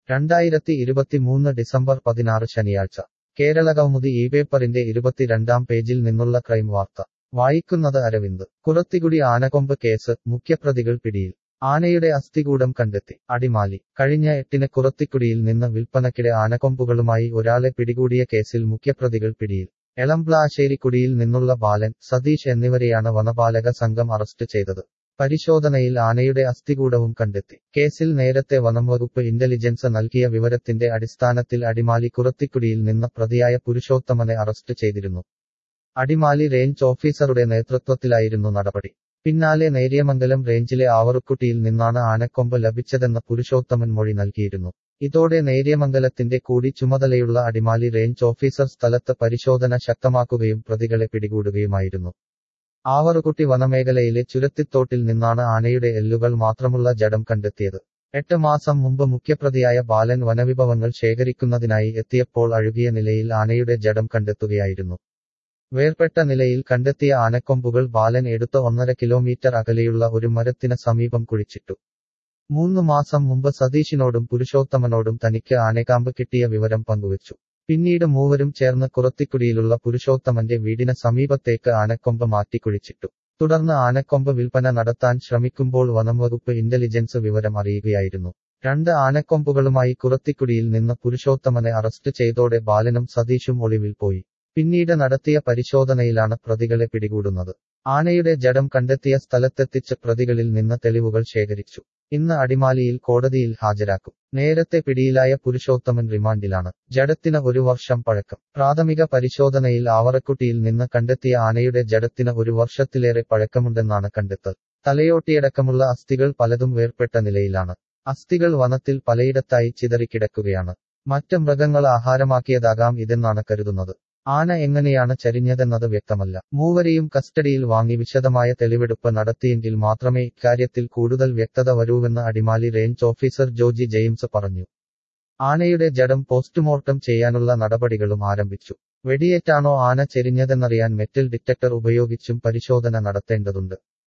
രണ്ടായിരത്തി ഇരുപത്തിമൂന്ന് ഡിസംബർ പതിനാറ് ശനിയാഴ്ച കേരളകൗമുദി ഈ പേപ്പറിന്റെ ഇരുപത്തിരണ്ടാം പേജിൽ നിന്നുള്ള ക്രൈം വാർത്ത വായിക്കുന്നത് അരവിന്ദ് കുറത്തികുടി ആനക്കൊമ്പ് കേസ് മുഖ്യപ്രതികൾ പിടിയിൽ ആനയുടെ അസ്ഥികൂടം കണ്ടെത്തി അടിമാലി കഴിഞ്ഞ എട്ടിന് കുറത്തിക്കുടിയിൽ നിന്ന് വിൽപ്പനക്കിടെ ആനക്കൊമ്പുകളുമായി ഒരാളെ പിടികൂടിയ കേസിൽ മുഖ്യപ്രതികൾ പിടിയിൽ എളംപ്ലാശ്ശേരിക്കുടിയിൽ നിന്നുള്ള ബാലൻ സതീഷ് എന്നിവരെയാണ് വനപാലക സംഘം അറസ്റ്റ് ചെയ്തത് പരിശോധനയിൽ ആനയുടെ അസ്ഥികൂടവും കണ്ടെത്തി കേസിൽ നേരത്തെ വനംവകുപ്പ് ഇന്റലിജൻസ് നൽകിയ വിവരത്തിന്റെ അടിസ്ഥാനത്തിൽ അടിമാലി കുറത്തിക്കുടിയിൽ നിന്ന് പ്രതിയായ പുരുഷോത്തമനെ അറസ്റ്റ് ചെയ്തിരുന്നു അടിമാലി റേഞ്ച് ഓഫീസറുടെ നേതൃത്വത്തിലായിരുന്നു നടപടി പിന്നാലെ നേര്യമംഗലം റേഞ്ചിലെ ആവറുക്കുട്ടിയിൽ നിന്നാണ് ആനക്കൊമ്പ് ലഭിച്ചതെന്ന പുരുഷോത്തമൻ മൊഴി നൽകിയിരുന്നു ഇതോടെ നേര്യമംഗലത്തിന്റെ കൂടി ചുമതലയുള്ള അടിമാലി റേഞ്ച് ഓഫീസർ സ്ഥലത്ത് പരിശോധന ശക്തമാക്കുകയും പ്രതികളെ പിടികൂടുകയുമായിരുന്നു ആവറുകുട്ടി വനമേഖലയിലെ ചുരത്തിത്തോട്ടിൽ നിന്നാണ് ആനയുടെ എല്ലുകൾ മാത്രമുള്ള ജഡം കണ്ടെത്തിയത് എട്ട് മാസം മുമ്പ് മുഖ്യപ്രതിയായ ബാലൻ വനവിഭവങ്ങൾ ശേഖരിക്കുന്നതിനായി എത്തിയപ്പോൾ അഴുകിയ നിലയിൽ ആനയുടെ ജഡം കണ്ടെത്തുകയായിരുന്നു വേർപെട്ട നിലയിൽ കണ്ടെത്തിയ ആനക്കൊമ്പുകൾ ബാലൻ എടുത്ത് ഒന്നര കിലോമീറ്റർ അകലെയുള്ള ഒരു മരത്തിന് സമീപം കുഴിച്ചിട്ടു മൂന്ന് മാസം മുമ്പ് സതീഷിനോടും പുരുഷോത്തമനോടും തനിക്ക് ആനക്കാമ്പ് കിട്ടിയ വിവരം പങ്കുവച്ചു പിന്നീട് മൂവരും ചേർന്ന് കുറത്തിക്കുടിയിലുള്ള പുരുഷോത്തമന്റെ വീടിന് സമീപത്തേക്ക് ആനക്കൊമ്പ് മാറ്റിക്കുഴിച്ചിട്ടു തുടർന്ന് ആനക്കൊമ്പ് വിൽപ്പന നടത്താൻ ശ്രമിക്കുമ്പോൾ വനംവകുപ്പ് ഇന്റലിജൻസ് വിവരം അറിയുകയായിരുന്നു രണ്ട് ആനക്കൊമ്പുകളുമായി കുറത്തിക്കുടിയിൽ നിന്ന് പുരുഷോത്തമനെ അറസ്റ്റ് ചെയ്തോടെ ബാലനും സതീഷും ഒളിവിൽ പോയി പിന്നീട് നടത്തിയ പരിശോധനയിലാണ് പ്രതികളെ പിടികൂടുന്നത് ആനയുടെ ജഡം കണ്ടെത്തിയ സ്ഥലത്തെത്തിച്ച് പ്രതികളിൽ നിന്ന് തെളിവുകൾ ശേഖരിച്ചു ഇന്ന് അടിമാലിയിൽ കോടതിയിൽ ഹാജരാക്കും നേരത്തെ പിടിയിലായ പുരുഷോത്തമൻ റിമാൻഡിലാണ് ജഡത്തിന് ഒരു വർഷം പഴക്കം പ്രാഥമിക പരിശോധനയിൽ ആവറക്കുട്ടിയിൽ നിന്ന് കണ്ടെത്തിയ ആനയുടെ ജഡത്തിന് ഒരു വർഷത്തിലേറെ പഴക്കമുണ്ടെന്നാണ് കണ്ടെത്തൽ തലയോട്ടിയടക്കമുള്ള അസ്ഥികൾ പലതും വേർപെട്ട നിലയിലാണ് അസ്ഥികൾ വനത്തിൽ പലയിടത്തായി ചിതറിക്കിടക്കുകയാണ് മറ്റ് മൃഗങ്ങൾ ആഹാരമാക്കിയതാകാം ഇതെന്നാണ് കരുതുന്നത് ആന എങ്ങനെയാണ് ചരിഞ്ഞതെന്നത് വ്യക്തമല്ല മൂവരെയും കസ്റ്റഡിയിൽ വാങ്ങി വിശദമായ തെളിവെടുപ്പ് നടത്തിയെങ്കിൽ മാത്രമേ ഇക്കാര്യത്തിൽ കൂടുതൽ വ്യക്തത വരൂവെന്ന് Adimali range officer Joji James പറഞ്ഞു ആനയുടെ ജഡം പോസ്റ്റ്മോർട്ടം ചെയ്യാനുള്ള നടപടികളും ആരംഭിച്ചു വെടിയേറ്റാണോ ആന ചെരിഞ്ഞതെന്നറിയാൻ മെറ്റൽ ഡിറ്റക്ടർ ഉപയോഗിച്ചും പരിശോധന നടത്തേണ്ടതുണ്ട്